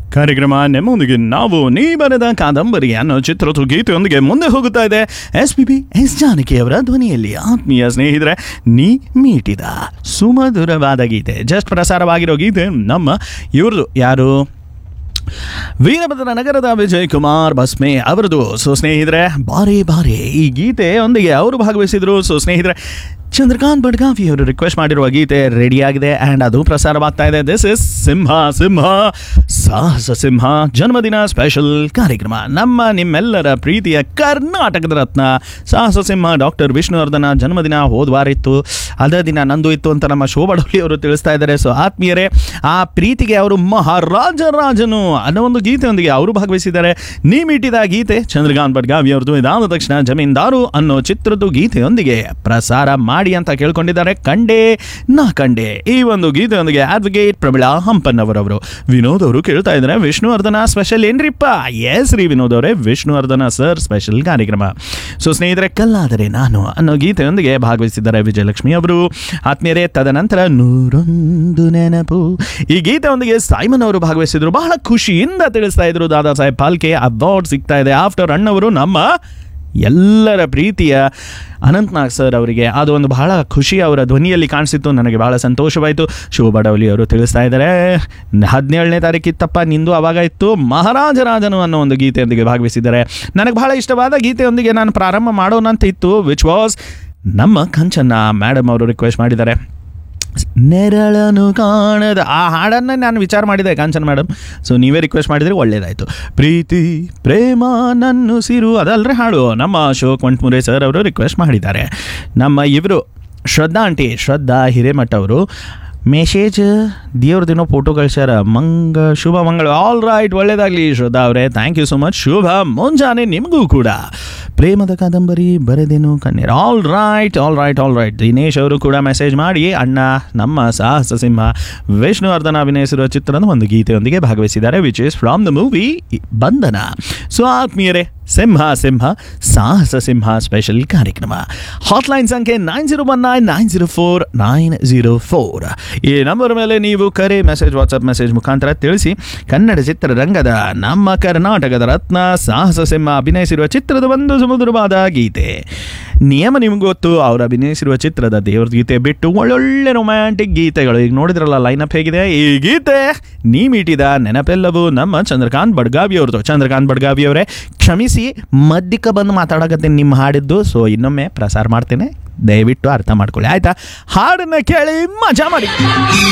ಕಾರ್ಯಕ್ರಮ ನಿಮ್ಮೊಂದಿಗೆ ನಾವು ನೀ ಬರೆದ ಕಾದಂಬರಿ ಅನ್ನೋ ಚಿತ್ರದ ಗೀತೆಯೊಂದಿಗೆ ಮುಂದೆ ಹೋಗುತ್ತಾ ಇದೆ S P B S Janaki ಅವರ ಧ್ವನಿಯಲ್ಲಿ ಆತ್ಮೀಯ ಸ್ನೇಹಿತರೆ ನೀ ಮೀಟಿದ ಸುಮಧುರವಾದ ಗೀತೆ ಜಸ್ಟ್ ಪ್ರಸಾರವಾಗಿರೋ ಗೀತೆ ನಮ್ಮ ಇವ್ರದ್ದು ಯಾರು ವೀರಭದ್ರ ನಗರದ ವಿಜಯ್ ಕುಮಾರ್ ಬಸ್ಮೆ ಅವರದು ಸೊ ಸ್ನೇಹಿತರೆ ಬಾರಿ ಬಾರಿ ಈ ಗೀತೆಯೊಂದಿಗೆ ಅವರು ಭಾಗವಹಿಸಿದ್ರು ಸೊ ಸ್ನೇಹಿತರೆ ಚಂದ್ರಕಾಂತ್ ಬಡ್ಗಾವಿ ಅವರು ರಿಕ್ವೆಸ್ಟ್ ಮಾಡಿರುವ ಗೀತೆ ರೆಡಿಯಾಗಿದೆ ಆ್ಯಂಡ್ ಅದು ಪ್ರಸಾರವಾಗ್ತಾ ಇದೆ ದಿಸ್ ಇಸ್ ಸಿಂಹ ಸಿಂಹ ಸಾಹಸ ಸಿಂಹ ಜನ್ಮದಿನ ಸ್ಪೆಷಲ್ ಕಾರ್ಯಕ್ರಮ ನಮ್ಮ ನಿಮ್ಮೆಲ್ಲರ ಪ್ರೀತಿಯ ಕರ್ನಾಟಕದ ರತ್ನ ಸಾಹಸ ಸಿಂಹ ಡಾಕ್ಟರ್ ವಿಷ್ಣುವರ್ಧನ ಜನ್ಮದಿನ ಹೋದ ವಾರ ಇತ್ತು ಅದೇ ದಿನ ನಂದು ಇತ್ತು ಅಂತ ನಮ್ಮ ಶೋಭಡೋಲಿ ಅವರು ತಿಳಿಸ್ತಾ ಇದ್ದಾರೆ ಸೊ ಆತ್ಮೀಯರೇ ಆ ಪ್ರೀತಿಗೆ ಅವರು ಮಹಾರಾಜ ರಾಜನು ಅನ್ನೋ ಒಂದು ಗೀತೆಯೊಂದಿಗೆ ಅವರು ಭಾಗವಹಿಸಿದ್ದಾರೆ ನೀ ಮೀಟಿದ ಗೀತೆ ಚಂದ್ರಕಾಂತ್ ಬಡ್ಗಾವಿ ಅವ್ರದ್ದು ಇದಾದ ತಕ್ಷಣ ಜಮೀನ್ದಾರು ಅನ್ನೋ ಚಿತ್ರದ ಗೀತೆಯೊಂದಿಗೆ ಪ್ರಸಾರ ಮಾಡಿ ಅಂತ ಕೇಳ್ಕೊಂಡಿದ್ದಾರೆ ಕಂಡೆ ನಾ ಕಂಡೆ ಈ ಒಂದು ಗೀತೆಯೊಂದಿಗೆ ಅಡ್ವೊಕೇಟ್ ಪ್ರಮಿಳಾ ಹಂಪನ್ನವರವರು ವಿನೋದ್ ಅವರು ಕೇಳ್ತಾ ಇದ್ದಾರೆ ವಿಷ್ಣುವರ್ಧನ ಸ್ಪೆಷಲ್ ಏನ್ರಿಪ್ಪ ಎಸ್ ರೀ ವಿನೋದ್ ಅವರೇ ವಿಷ್ಣುವರ್ಧನ ಸರ್ ಸ್ಪೆಷಲ್ ಕಾರ್ಯಕ್ರಮ ಸೊ ಸ್ನೇಹಿತರೆ ಕಲ್ಲಾದರೆ ನಾನು ಅನ್ನೋ ಗೀತೆಯೊಂದಿಗೆ ಭಾಗವಹಿಸಿದ್ದಾರೆ ವಿಜಯಲಕ್ಷ್ಮಿ ಅವರು ಆತ್ಮೀಯರೇ ತದನಂತರ ನೂರೊಂದು ನೆನಪು ಈ ಗೀತೆಯೊಂದಿಗೆ ಸೈಮನ್ ಅವರು ಭಾಗವಹಿಸಿದ್ರು ಬಹಳ ಖುಷಿಯಿಂದ ತಿಳಿಸ್ತಾ ಇದ್ರು ದಾದಾ ಸಾಹೇಬ್ ಪಾಲ್ಕೆ ಅವಾರ್ಡ್ ಸಿಗ್ತಾ ಇದೆ ಆಫ್ಟರ್ ಅಣ್ಣವರು ನಮ್ಮ ಎಲ್ಲರ ಪ್ರೀತಿಯ ಅನಂತ್ನಾಗ್ ಸರ್ ಅವರಿಗೆ ಅದು ಒಂದು ಬಹಳ ಖುಷಿ ಅವರ ಧ್ವನಿಯಲ್ಲಿ ಕಾಣಿಸಿತ್ತು ನನಗೆ ಬಹಳ ಸಂತೋಷವಾಯಿತು ಶೋಭಡವಲಿ ಅವರು ತಿಳಿಸ್ತಾ ಇದ್ದಾರೆ ಹದಿನೇಳನೇ ತಾರೀಕಿತ್ತಪ್ಪ ನಿಂದು ಅವಾಗ ಇತ್ತು ಮಹಾರಾಜ ರಾಜನು ಅನ್ನೋ ಒಂದು ಗೀತೆಯೊಂದಿಗೆ ಭಾಗವಹಿಸಿದ್ದಾರೆ ನನಗೆ ಬಹಳ ಇಷ್ಟವಾದ ಗೀತೆಯೊಂದಿಗೆ ನಾನು ಪ್ರಾರಂಭ ಮಾಡೋಣ ಅಂತ ಇತ್ತು ವಿಚ್ ವಾಸ್ ನಮ್ಮ ಕಂಚನ್ನ ಮೇಡಮ್ ಅವರು ರಿಕ್ವೆಸ್ಟ್ ಮಾಡಿದ್ದಾರೆ ನೆರಳನು ಕಾಣದ ಆ ಹಾಡನ್ನು ನಾನು ವಿಚಾರ ಮಾಡಿದೆ ಕಾಂಚನ್ ಮೇಡಮ್ ಸೊ ನೀವೇ ರಿಕ್ವೆಸ್ಟ್ ಮಾಡಿದರೆ ಒಳ್ಳೇದಾಯಿತು ಪ್ರೀತಿ ಪ್ರೇಮ ನನ್ನು ಸಿರು ಅದಲ್ರಿ ಹಾಡು ನಮ್ಮ ಅಶೋಕ್ ವಂಟ್ಮುರೆ ಸರ್ ಅವರು ರಿಕ್ವೆಸ್ಟ್ ಮಾಡಿದ್ದಾರೆ ನಮ್ಮ ಇವರು ಶ್ರದ್ಧಾ ಆಂಟಿ ಶ್ರದ್ಧಾ ಹಿರೇಮಠ ಅವರು ಮೆಸೇಜ್ ದೇವ್ರದಿನೋ ಫೋಟೋ ಕಳ್ಸ್ಯಾರ ಮಂಗ ಶುಭ ಮಂಗಳ ಆಲ್ ರೈಟ್ ಒಳ್ಳೇದಾಗಲಿ ಶ್ರದ್ಧಾ ಅವರೇ ಥ್ಯಾಂಕ್ ಯು ಸೊ ಮಚ್ ಶುಭ ಮುಂಜಾನೆ ನಿಮಗೂ ಕೂಡ ಪ್ರೇಮದ ಕಾದಂಬರಿ ಬರೆದೇನು ಕಣ್ಣೀರು all right all right all right Dinesh ಅವರು ಕೂಡ ಮೆಸೇಜ್ ಮಾಡಿ ಅಣ್ಣ ನಮ್ಮ ಸಾಹಸ ಸಿಂಹ ವಿಷ್ಣುವರ್ಧನ ಅಭಿನಯಿಸಿರುವ ಚಿತ್ರದ ಒಂದು ಗೀತೆಯೊಂದಿಗೆ ಭಾಗವಹಿಸಿದ್ದಾರೆ which is from the movie Bandhana so ಆತ್ಮೀಯರೇ ಸಿಂಹ ಸಿಂಹ ಸಾಹಸ ಸಿಂಹ ಸ್ಪೆಷಲ್ ಕಾರ್ಯಕ್ರಮ ಹಾಟ್ಲೈನ್ ಸಂಖ್ಯೆ nine zero one nine nine zero four nine zero four ಈ ನಂಬರ್ ಮೇಲೆ ನೀವು ಕರೆ ಮೆಸೇಜ್ ವಾಟ್ಸಪ್ ಮೆಸೇಜ್ ಮುಖಾಂತರ ತಿಳಿಸಿ ಕನ್ನಡ ಚಿತ್ರರಂಗದ ನಮ್ಮ ಕರ್ನಾಟಕದ ರತ್ನ ಸಾಹಸ ಸಿಂಹ ಅಭಿನಯಿಸಿರುವ ಚಿತ್ರದ ಒಂದು ಸುಮಧುರವಾದ ಗೀತೆ ನಿಯಮ ನಿಮ್ಗೆ ಗೊತ್ತು ಅವ್ರು ಅಭಿನಯಿಸಿರುವ ಚಿತ್ರದ ದೇವ್ರ ಗೀತೆ ಬಿಟ್ಟು ಒಳ್ಳೊಳ್ಳೆ ರೊಮ್ಯಾಂಟಿಕ್ ಗೀತೆಗಳು ಈಗ ನೋಡಿದ್ರಲ್ಲ ಲೈನಪ್ ಹೇಗಿದೆ ಈ ಗೀತೆ ನೀ ಮೀಟಿದ ನೆನಪೆಲ್ಲವೂ ನಮ್ಮ ಚಂದ್ರಕಾಂತ್ ಬಡ್ಗಾವಿ ಅವ್ರದ್ದು ಚಂದ್ರಕಾಂತ್ ಬಡ್ಗಾವಿ ಅವರೇ ಕ್ಷಮಿಸಿ ಮಧ್ಯಕ್ಕೆ ಬಂದು ಮಾತಾಡಕತ್ತೀನಿ ನಿಮ್ಮ ಹಾಡಿದ್ದು ಸೊ ಇನ್ನೊಮ್ಮೆ ಪ್ರಸಾರ ಮಾಡ್ತೇನೆ ದಯವಿಟ್ಟು ಅರ್ಥ ಮಾಡ್ಕೊಳ್ಳಿ ಆಯ್ತಾ ಹಾಡನ್ನ ಕೇಳಿ ಮಜಾ ಮಾಡಿ